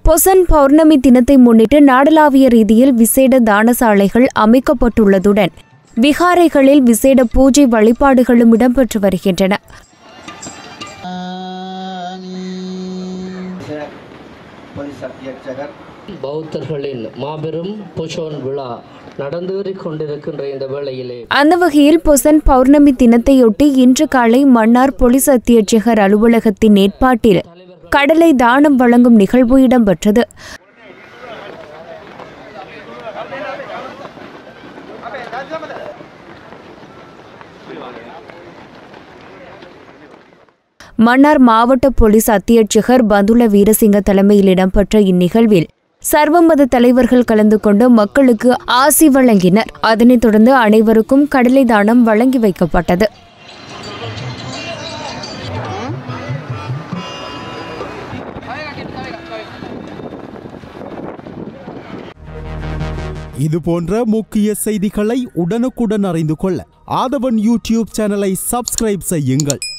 பொசன் பௌர்ணமி தினத்தை முன்னிட்டு நாடளாவிய ரீதியில் விசேட தானசாலைகள் அமைக்கப்பட்டுள்ளதுடன் விகாரைகளில் விசேட பூஜை வழிபாடுகளும் இடம்பெற்று வருகின்றன පොලිස් අධ්‍යක්ෂකත් பௌத்தர்களின் மாபெரும் புஷோன் விழா நடந்தேறிக் கொண்டிருக்கின்ற இந்த வேளையிலே அந்த வகையில் பொசன் பௌர்ணமி தினத்தையொட்டி இன்று காலை மன்னார் போலீஸ் அத்தியட்சகர் அலுவலகத்தின் ஏற்பாட்டில் கடலை தானம் வழங்கும் நிகழ்வு இடம்பெற்றது மன்னார் மாவட்ட போலீஸ் அத்தியட்சகர் பந்துல வீரசிங்க தலைமையில் இடம்பெற்ற இந்நிகழ்வில் சர்வமத தலைவர்கள் கலந்து கொண்டு மக்களுக்கு ஆசி வழங்கினர் அதனைத் தொடர்ந்து அனைவருக்கும் கடலை தானம் வழங்கி வைக்கப்பட்டது இது போன்ற முக்கிய செய்திகளை உடனுக்குடன் அறிந்து கொள்ள ஆதவன் யூடியூப் சேனலை சப்ஸ்கிரைப் செய்யுங்கள்